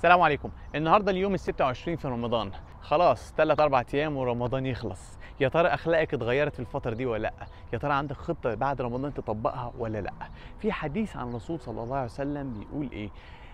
السلام عليكم النهارده اليوم ال 26 في رمضان خلاص 3 4 ايام ورمضان يخلص يا ترى اخلاقك اتغيرت في الفتره دي ولا لا يا ترى عندك خطه بعد رمضان تطبقها ولا لا في حديث عن الرسول صلى الله عليه وسلم بيقول ايه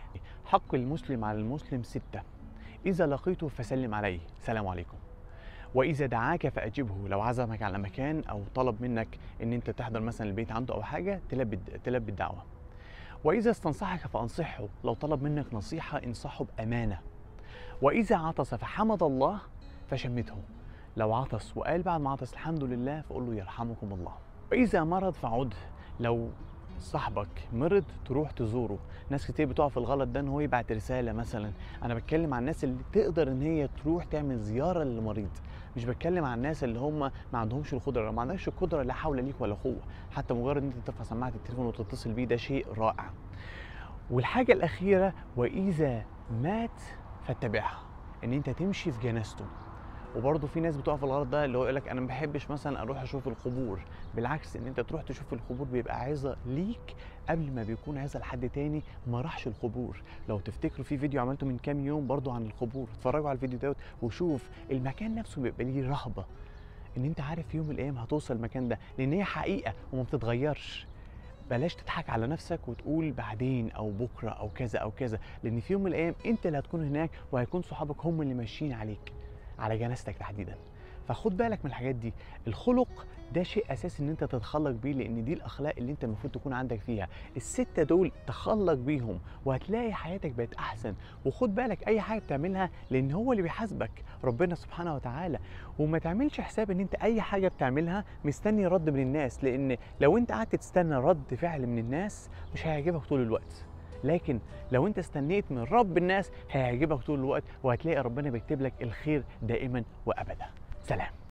حق المسلم على المسلم ستة إذا لقيته فسلم عليه سلام عليكم وإذا دعاك فأجبه لو عزمك على مكان أو طلب منك إن أنت تحضر مثلا البيت عنده أو حاجة تلبي تلبي الدعوة وإذا استنصحك فأنصحه لو طلب منك نصيحة انصحه بأمانة وإذا عطس فحمد الله فشمته لو عطس وقال بعد ما عطس الحمد لله فقول له يرحمكم الله وإذا مرض فعد لو صاحبك مرض تروح تزوره ناس كتير بتقع في الغلط ده ان هو يبعت رساله مثلا انا بتكلم عن الناس اللي تقدر ان هي تروح تعمل زياره للمريض مش بتكلم عن الناس اللي هم ما عندهمش القدره لو ما عندكش القدره لا حول ليك ولا قوه حتى مجرد ان انت ترفع سماعه التليفون وتتصل بيه ده شيء رائع والحاجه الاخيره واذا مات فاتبعها ان انت تمشي في جنازته وبرضه في ناس بتقع في الغلط ده اللي هو يقول لك انا ما بحبش مثلا اروح اشوف القبور بالعكس ان انت تروح تشوف القبور بيبقى عظه ليك قبل ما بيكون عظه لحد تاني ما راحش القبور لو تفتكروا في فيديو عملته من كام يوم برضه عن القبور اتفرجوا على الفيديو دوت وشوف المكان نفسه بيبقى ليه رهبه ان انت عارف في يوم من الايام هتوصل المكان ده لان هي حقيقه وما بتتغيرش بلاش تضحك على نفسك وتقول بعدين او بكره او كذا او كذا لان في يوم من الايام انت اللي هتكون هناك وهيكون صحابك هم اللي ماشيين عليك على جنازتك تحديدا فخد بالك من الحاجات دي الخلق ده شيء اساسي ان انت تتخلق بيه لان دي الاخلاق اللي انت المفروض تكون عندك فيها السته دول تخلق بيهم وهتلاقي حياتك بقت احسن وخد بالك اي حاجه بتعملها لان هو اللي بيحاسبك ربنا سبحانه وتعالى وما تعملش حساب ان انت اي حاجه بتعملها مستني رد من الناس لان لو انت قعدت تستنى رد فعل من الناس مش هيعجبك طول الوقت لكن لو انت استنيت من رب الناس هيعجبك طول الوقت وهتلاقي ربنا بيكتب لك الخير دائما وابدا سلام